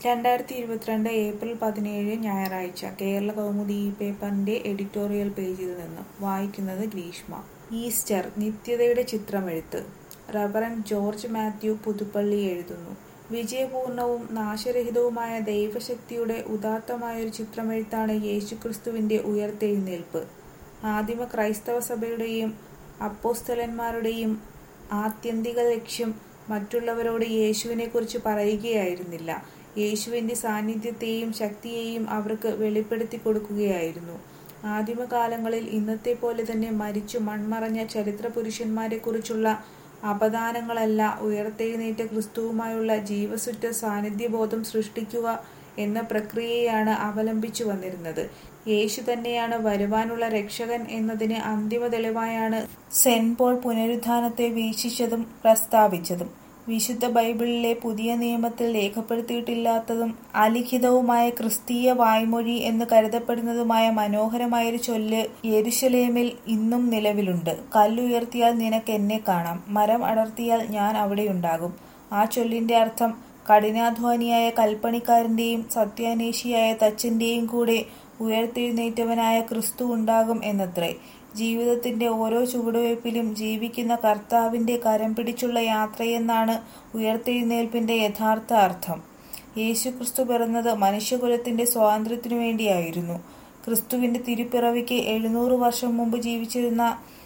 രണ്ടായിരത്തി ഇരുപത്തിരണ്ട് ഏപ്രിൽ പതിനേഴ് ഞായറാഴ്ച കേരള കൗമുദി ഈ പേപ്പറിന്റെ എഡിറ്റോറിയൽ പേജിൽ നിന്ന് വായിക്കുന്നത് ഗ്രീഷ്മ ഈസ്റ്റർ നിത്യതയുടെ ചിത്രമെഴുത്ത് റവറൻ ജോർജ് മാത്യു പുതുപ്പള്ളി എഴുതുന്നു വിജയപൂർണവും നാശരഹിതവുമായ ദൈവശക്തിയുടെ ഉദാത്തമായൊരു ചിത്രമെഴുത്താണ് യേശുക്രിസ്തുവിന്റെ ഉയർത്തെഴുന്നേൽപ്പ് ആദിമ ക്രൈസ്തവ സഭയുടെയും അപ്പോസ്തലന്മാരുടെയും ആത്യന്തിക ലക്ഷ്യം മറ്റുള്ളവരോട് യേശുവിനെക്കുറിച്ച് പറയുകയായിരുന്നില്ല യേശുവിന്റെ സാന്നിധ്യത്തെയും ശക്തിയെയും അവർക്ക് വെളിപ്പെടുത്തി കൊടുക്കുകയായിരുന്നു ആദിമകാലങ്ങളിൽ ഇന്നത്തെ പോലെ തന്നെ മരിച്ചു മൺമറഞ്ഞ ചരിത്ര പുരുഷന്മാരെക്കുറിച്ചുള്ള അപദാനങ്ങളല്ല ഉയർത്തെഴുന്നേറ്റ ക്രിസ്തുവുമായുള്ള ജീവസുറ്റ സാന്നിധ്യബോധം സൃഷ്ടിക്കുക എന്ന പ്രക്രിയയാണ് അവലംബിച്ചു വന്നിരുന്നത് യേശു തന്നെയാണ് വരുവാനുള്ള രക്ഷകൻ എന്നതിന് അന്തിമ തെളിവായാണ് സെന്റ് പോൾ പുനരുത്ഥാനത്തെ വീക്ഷിച്ചതും പ്രസ്താവിച്ചതും വിശുദ്ധ ബൈബിളിലെ പുതിയ നിയമത്തിൽ രേഖപ്പെടുത്തിയിട്ടില്ലാത്തതും അലിഖിതവുമായ ക്രിസ്തീയ വായ്മൊഴി എന്ന് കരുതപ്പെടുന്നതുമായ മനോഹരമായൊരു ചൊല്ല് യെരുശലേമിൽ ഇന്നും നിലവിലുണ്ട് കല്ലുയർത്തിയാൽ നിനക്ക് എന്നെ കാണാം മരം അടർത്തിയാൽ ഞാൻ അവിടെയുണ്ടാകും ആ ചൊല്ലിന്റെ അർത്ഥം കഠിനാധ്വാനിയായ കൽപ്പണിക്കാരന്റെയും സത്യാന്വേഷിയായ തച്ചന്റെയും കൂടെ ഉയർത്തെഴുന്നേറ്റവനായ ക്രിസ്തു ഉണ്ടാകും എന്നത്രേ ജീവിതത്തിന്റെ ഓരോ ചുവടുവയ്പിലും ജീവിക്കുന്ന കർത്താവിന്റെ കരം പിടിച്ചുള്ള യാത്രയെന്നാണ് ഉയർത്തെഴുന്നേൽപ്പിന്റെ യഥാർത്ഥ അർത്ഥം യേശുക്രിസ്തു പിറന്നത് മനുഷ്യകുലത്തിന്റെ സ്വാതന്ത്ര്യത്തിനു വേണ്ടിയായിരുന്നു ക്രിസ്തുവിന്റെ തിരുപ്പിറവിക്ക് എഴുന്നൂറ് വർഷം മുമ്പ് ജീവിച്ചിരുന്ന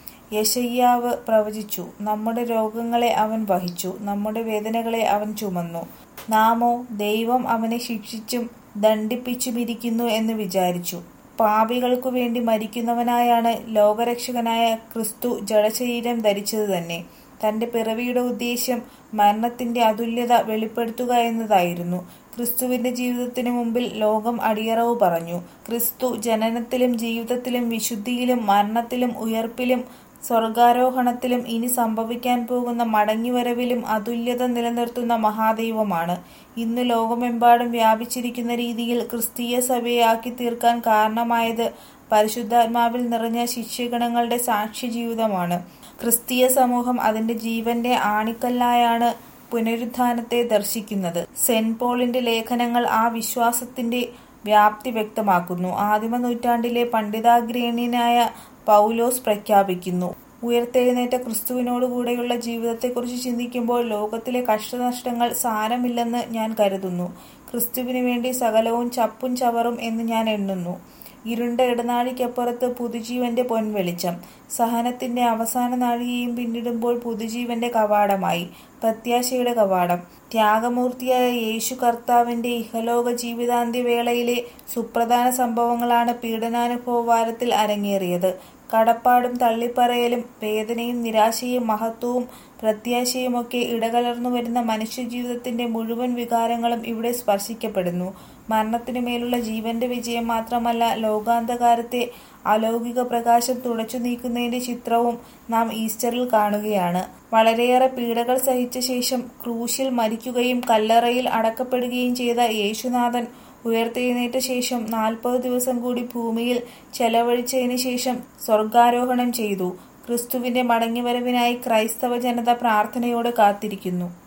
യശയ്യാവ് പ്രവചിച്ചു നമ്മുടെ രോഗങ്ങളെ അവൻ വഹിച്ചു നമ്മുടെ വേദനകളെ അവൻ ചുമന്നു നാമോ ദൈവം അവനെ ശിക്ഷിച്ചും ദണ്ഡിപ്പിച്ചുമിരിക്കുന്നു എന്ന് വിചാരിച്ചു പാപികൾക്കു വേണ്ടി മരിക്കുന്നവനായാണ് ലോകരക്ഷകനായ ക്രിസ്തു ജഡശരീരം ധരിച്ചത് തന്നെ തന്റെ പിറവിയുടെ ഉദ്ദേശ്യം മരണത്തിന്റെ അതുല്യത വെളിപ്പെടുത്തുക എന്നതായിരുന്നു ക്രിസ്തുവിന്റെ ജീവിതത്തിനു മുമ്പിൽ ലോകം അടിയറവ് പറഞ്ഞു ക്രിസ്തു ജനനത്തിലും ജീവിതത്തിലും വിശുദ്ധിയിലും മരണത്തിലും ഉയർപ്പിലും സ്വർഗാരോഹണത്തിലും ഇനി സംഭവിക്കാൻ പോകുന്ന മടങ്ങിവരവിലും അതുല്യത നിലനിർത്തുന്ന മഹാദൈവമാണ് ഇന്ന് ലോകമെമ്പാടും വ്യാപിച്ചിരിക്കുന്ന രീതിയിൽ ക്രിസ്തീയ സഭയെ ആക്കി തീർക്കാൻ കാരണമായത് പരിശുദ്ധാത്മാവിൽ നിറഞ്ഞ ശിഷ്യഗണങ്ങളുടെ സാക്ഷി ജീവിതമാണ് ക്രിസ്തീയ സമൂഹം അതിന്റെ ജീവന്റെ ആണിക്കല്ലായാണ് പുനരുത്ഥാനത്തെ ദർശിക്കുന്നത് സെന്റ് പോളിന്റെ ലേഖനങ്ങൾ ആ വിശ്വാസത്തിന്റെ വ്യാപ്തി വ്യക്തമാക്കുന്നു ആദിമ നൂറ്റാണ്ടിലെ പണ്ഡിതാഗ്രേണ്യനായ പൗലോസ് പ്രഖ്യാപിക്കുന്നു ഉയർത്തെഴുന്നേറ്റ ക്രിസ്തുവിനോടുകൂടെയുള്ള ജീവിതത്തെക്കുറിച്ച് ചിന്തിക്കുമ്പോൾ ലോകത്തിലെ കഷ്ടനഷ്ടങ്ങൾ സാരമില്ലെന്ന് ഞാൻ കരുതുന്നു ക്രിസ്തുവിനു വേണ്ടി സകലവും ചപ്പും ചവറും എന്ന് ഞാൻ എണ്ണുന്നു ഇരുണ്ട ഇടനാഴിക്കപ്പുറത്ത് പുതുജീവന്റെ പൊൻവെളിച്ചം സഹനത്തിന്റെ അവസാന നാഴികയും പിന്നിടുമ്പോൾ പുതുജീവന്റെ കവാടമായി പ്രത്യാശയുടെ കവാടം ത്യാഗമൂർത്തിയായ യേശു കർത്താവിന്റെ ഇഹലോക ജീവിതാന്ത്യവേളയിലെ സുപ്രധാന സംഭവങ്ങളാണ് പീഡനാനുഭവ വാരത്തിൽ അരങ്ങേറിയത് കടപ്പാടും തള്ളിപ്പറയലും വേദനയും നിരാശയും മഹത്വവും പ്രത്യാശയുമൊക്കെ ഇടകലർന്നു വരുന്ന മനുഷ്യജീവിതത്തിന്റെ മുഴുവൻ വികാരങ്ങളും ഇവിടെ സ്പർശിക്കപ്പെടുന്നു മരണത്തിനു മേലുള്ള ജീവന്റെ വിജയം മാത്രമല്ല ലോകാന്തകാരത്തെ അലൗകിക പ്രകാശം തുടച്ചു നീക്കുന്നതിന്റെ ചിത്രവും നാം ഈസ്റ്ററിൽ കാണുകയാണ് വളരെയേറെ പീഡകൾ സഹിച്ച ശേഷം ക്രൂശിൽ മരിക്കുകയും കല്ലറയിൽ അടക്കപ്പെടുകയും ചെയ്ത യേശുനാഥൻ ഉയർത്തെഴുന്നേറ്റ ശേഷം നാൽപ്പത് ദിവസം കൂടി ഭൂമിയിൽ ചെലവഴിച്ചതിന് ശേഷം സ്വർഗാരോഹണം ചെയ്തു ക്രിസ്തുവിന്റെ മടങ്ങിവരവിനായി ക്രൈസ്തവ ജനത പ്രാർത്ഥനയോടെ കാത്തിരിക്കുന്നു